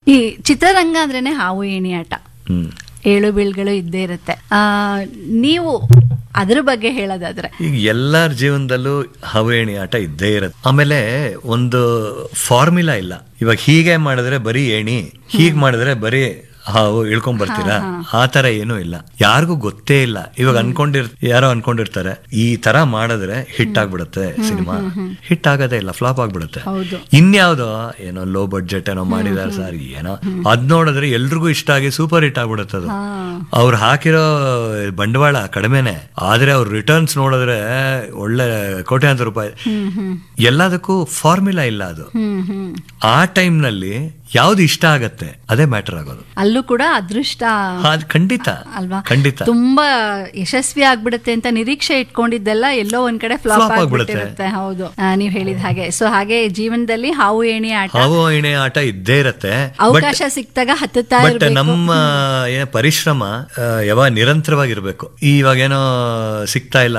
ಈ ಚಿತ್ರರಂಗ ಅಂದ್ರೇನೆ ಹಾವು ಏಣಿ ಆಟ ಹ್ಮ್ ಏಳು ಬೀಳ್ಗಳು ಇದ್ದೇ ಇರುತ್ತೆ ಆ ನೀವು ಅದ್ರ ಬಗ್ಗೆ ಹೇಳೋದಾದ್ರೆ ಈಗ ಎಲ್ಲರ ಜೀವನದಲ್ಲೂ ಹವೇಣಿ ಆಟ ಇದ್ದೇ ಇರುತ್ತೆ ಆಮೇಲೆ ಒಂದು ಫಾರ್ಮುಲಾ ಇಲ್ಲ ಇವಾಗ ಹೀಗೆ ಮಾಡಿದ್ರೆ ಬರೀ ಏಣಿ ಹೀಗ್ ಮಾಡಿದ್ರೆ ಬರೀ ಹಾವು ಇಳ್ಕೊಂಡ್ ಬರ್ತೀರಾ ಆ ತರ ಏನೂ ಇಲ್ಲ ಯಾರಿಗೂ ಗೊತ್ತೇ ಇಲ್ಲ ಇವಾಗ ಅನ್ಕೊಂಡಿರ್ ಯಾರೋ ಅನ್ಕೊಂಡಿರ್ತಾರೆ ಈ ತರ ಮಾಡಿದ್ರೆ ಹಿಟ್ ಆಗ್ಬಿಡುತ್ತೆ ಸಿನಿಮಾ ಹಿಟ್ ಆಗೋದೇ ಇಲ್ಲ ಫ್ಲಾಪ್ ಆಗ್ಬಿಡುತ್ತೆ ಹೌದು ಇನ್ಯಾವ್ದೋ ಏನೋ ಲೋ ಬಡ್ಜೆಟ್ ಏನೋ ಮಾಡಿದಾರೆ ಸರ್ ಏನೋ ಅದ್ ನೋಡಿದ್ರೆ ಎಲ್ರಿಗೂ ಇಷ್ಟ ಆಗಿ ಸೂಪರ್ ಹಿಟ್ ಆಗ್ಬಿಡುತ್ತೆ ಅದು ಹಾ ಅವ್ರು ಹಾಕಿರೋ ಬಂಡವಾಳ ಕಡಿಮೆನೆ ಆದ್ರೆ ಅವ್ರ ರಿಟರ್ನ್ಸ್ ನೋಡಿದ್ರೆ ಒಳ್ಳೆ ಕೋಟ್ಯಾಂತರ ರೂಪಾಯಿ ಹ್ಮ್ ಹ್ಮ್ ಎಲ್ಲದಕ್ಕೂ ಫಾರ್ಮುಲಾ ಇಲ್ಲ ಅದು ಹ್ಮ್ ಹ್ಮ್ ಆ ಟೈಮ್ ನಲ್ಲಿ ಯಾವ್ದು ಇಷ್ಟ ಆಗತ್ತೆ ಅದೇ ಮ್ಯಾಟರ್ ಆಗೋದು ಅಲ್ಲೂ ಕೂಡ ಅದೃಷ್ಟ ಅದ್ ಖಂಡಿತ ಅಲ್ವಾ ಖಂಡಿತ ತುಂಬಾ ಯಶಸ್ವಿ ಆಗ್ಬಿಡುತ್ತೆ ಅಂತ ನಿರೀಕ್ಷೆ ಇಟ್ಕೊಂಡಿದ್ದೆಲ್ಲ ಎಲ್ಲೋ ಒಂದ್ ಕಡೆ ಫ್ಲಾಪ್ Flop ಆಗ್ಬಿಡುತ್ತೆ. ಆಗ್ಬಿಟ್ಟಿರುತ್ತೆ ಹೌದು ಆ, ನೀವ್ ಹೇಳಿದ ಹಾಗೆ ಸೊ ಹಾಗೆ ಜೀವನದಲ್ಲಿ ಹಾವು ಏಣಿ ಆಟ ಹಾವು ಎಣೆ ಆಟ ಇದ್ದೇ ಇರತ್ತೆ ಅವಕಾಶ ಸಿಕ್ತಾಗ ಹತ್ತುತ್ತಾ ಬಟ್ ಇರ್ಬೇಕು ನಮ್ಮ ಏನ್ ಪರಿಶ್ರಮ ಆ, ಯಾವಾಗ ನಿರಂತರವಾಗಿರ್ಬೇಕು ಇವಾಗೇನೋ ಸಿಗ್ತಾ ಇಲ್ಲ